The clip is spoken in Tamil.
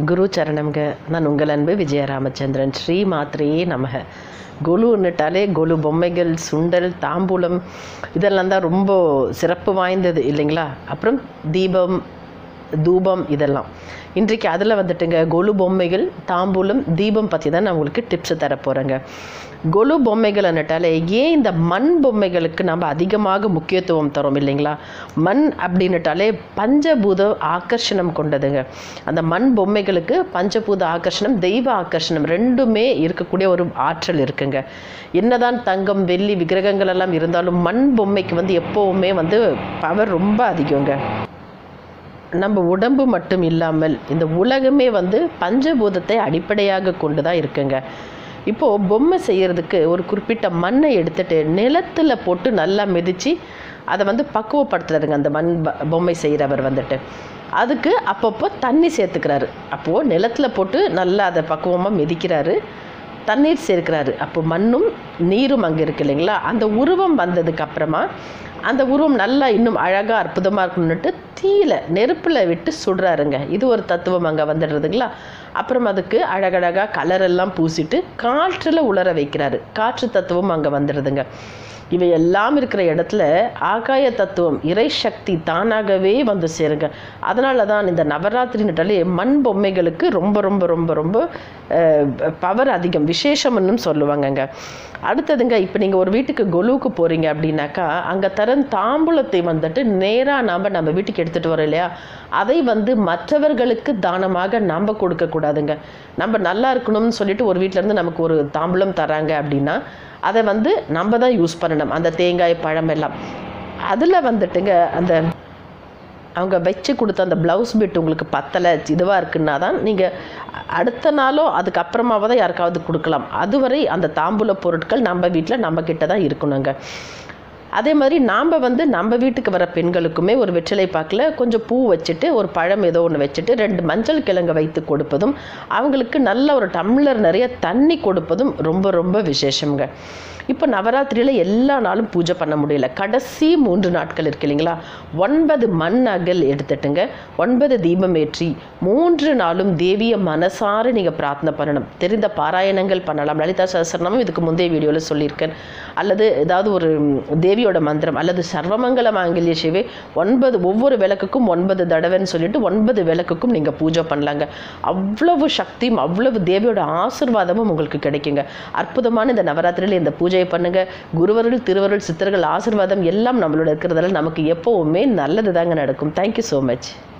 குரு சரணம்ங்க நான் உங்கள் அன்பு விஜய ராமச்சந்திரன் ஸ்ரீ மாத்திரையே நமக கொலுன்னுட்டாலே கொலு பொம்மைகள் சுண்டல் தாம்பூலம் இதெல்லாம் தான் ரொம்ப சிறப்பு வாய்ந்தது இல்லைங்களா அப்புறம் தீபம் தூபம் இதெல்லாம் இன்றைக்கு அதில் வந்துட்டுங்க கொலு பொம்மைகள் தாம்பூலம் தீபம் பற்றி தான் நான் உங்களுக்கு டிப்ஸ் தர போகிறேங்க கொலு பொம்மைகள் என்னட்டாலே ஏன் இந்த மண் பொம்மைகளுக்கு நம்ம அதிகமாக முக்கியத்துவம் தரோம் இல்லைங்களா மண் அப்படின்னுட்டாலே பஞ்சபூத ஆக்கர்ஷணம் கொண்டதுங்க அந்த மண் பொம்மைகளுக்கு பஞ்சபூத ஆக்கர்ஷணம் தெய்வ ஆக்கர்ஷணம் ரெண்டுமே இருக்கக்கூடிய ஒரு ஆற்றல் இருக்குங்க என்னதான் தங்கம் வெள்ளி விக்கிரகங்கள் எல்லாம் இருந்தாலும் மண் பொம்மைக்கு வந்து எப்போவுமே வந்து பவர் ரொம்ப அதிகங்க நம்ம உடம்பு மட்டும் இல்லாமல் இந்த உலகமே வந்து பஞ்சபூதத்தை அடிப்படையாக கொண்டு தான் இருக்குங்க இப்போது பொம்மை செய்கிறதுக்கு ஒரு குறிப்பிட்ட மண்ணை எடுத்துட்டு நிலத்தில் போட்டு நல்லா மிதித்து அதை வந்து பக்குவப்படுத்துறாருங்க அந்த மண் ப- பொம்மை செய்கிறவர் வந்துட்டு அதுக்கு அப்பப்போ தண்ணி சேர்த்துக்கிறாரு அப்போது நிலத்தில் போட்டு நல்லா அதை பக்குவமாக மிதிக்கிறாரு தண்ணீர் சேர்க்கிறாரு அப்போ மண்ணும் நீரும் அங்கே இருக்கு இல்லைங்களா அந்த உருவம் வந்ததுக்கு அப்புறமா அந்த உருவம் நல்லா இன்னும் அழகாக அற்புதமாக இருக்கணுன்னுட்டு தீயில நெருப்பில் விட்டு சுடுறாருங்க இது ஒரு தத்துவம் அங்கே வந்துடுறதுங்களா அப்புறம் அதுக்கு அழகழகாக கலர் எல்லாம் பூசிட்டு காற்றில் உலர வைக்கிறாரு காற்று தத்துவம் அங்கே வந்துடுதுங்க இவை எல்லாம் இருக்கிற இடத்துல ஆகாய தத்துவம் இறை சக்தி தானாகவே வந்து சேருங்க அதனால தான் இந்த நவராத்திரின்னுட்டாலே மண் பொம்மைகளுக்கு ரொம்ப ரொம்ப ரொம்ப ரொம்ப பவர் அதிகம் விசேஷம்னு சொல்லுவாங்கங்க அடுத்ததுங்க இப்போ நீங்கள் ஒரு வீட்டுக்கு கொலுவுக்கு போகிறீங்க அப்படின்னாக்கா அங்கே தர தாம்பூலத்தை வந்துட்டு நேராக நாம் நம்ம வீட்டுக்கு எடுத்துகிட்டு வரோம் இல்லையா அதை வந்து மற்றவர்களுக்கு தானமாக நம்ம கொடுக்கக்கூடாதுங்க நம்ம நல்லா இருக்கணும்னு சொல்லிட்டு ஒரு வீட்டிலேருந்து நமக்கு ஒரு தாம்பூலம் தராங்க அப்படின்னா அதை வந்து நம்ம தான் யூஸ் பண்ணணும் அந்த தேங்காய் பழம் எல்லாம் அதில் வந்துட்டுங்க அந்த அவங்க வச்சு கொடுத்த அந்த ப்ளவுஸ் பிட் உங்களுக்கு பத்தலை இதுவாக இருக்குன்னா தான் நீங்கள் அடுத்த நாளோ அதுக்கப்புறமாவோ தான் யாருக்காவது கொடுக்கலாம் அதுவரை அந்த தாம்பூல பொருட்கள் நம்ம வீட்டில் நம்ம கிட்ட தான் இருக்கணுங்க அதே மாதிரி நாம் வந்து நம்ம வீட்டுக்கு வர பெண்களுக்குமே ஒரு வெற்றிலை பாக்கில் கொஞ்சம் பூ வச்சுட்டு ஒரு பழம் ஏதோ ஒன்று வச்சுட்டு ரெண்டு மஞ்சள் கிழங்கு வைத்து கொடுப்பதும் அவங்களுக்கு நல்ல ஒரு டம்ளர் நிறைய தண்ணி கொடுப்பதும் ரொம்ப ரொம்ப விசேஷங்க இப்போ நவராத்திரியில் எல்லா நாளும் பூஜை பண்ண முடியல கடைசி மூன்று நாட்கள் இருக்கு இல்லைங்களா ஒன்பது மண் அகல் எடுத்துட்டுங்க ஒன்பது தீபம் ஏற்றி மூன்று நாளும் தேவியை மனசார நீங்கள் பிரார்த்தனை பண்ணணும் தெரிந்த பாராயணங்கள் பண்ணலாம் லலிதா சஹஸ்ரநாமம் இதுக்கு முந்தைய வீடியோவில் சொல்லியிருக்கேன் அல்லது ஏதாவது ஒரு ம், தேவியோட மந்திரம் அல்லது சர்வமங்கல மாங்கல்ய சிவே ஒன்பது ஒவ்வொரு விளக்குக்கும் ஒன்பது தடவைன்னு சொல்லிட்டு ஒன்பது விளக்குக்கும் நீங்கள் பூஜை பண்ணலாங்க அவ்வளவு சக்தியும் அவ்வளவு தேவியோட ஆசிர்வாதமும் உங்களுக்கு கிடைக்குங்க அற்புதமான இந்த நவராத்திரியில் இந்த பூஜையை பண்ணுங்க குருவருள் திருவருள் சித்தர்கள் ஆசிர்வாதம் எல்லாம் நம்மளோட இருக்கிறதால நமக்கு எப்போவுமே நல்லது தாங்க நடக்கும் தேங்க்யூ ஸோ மச்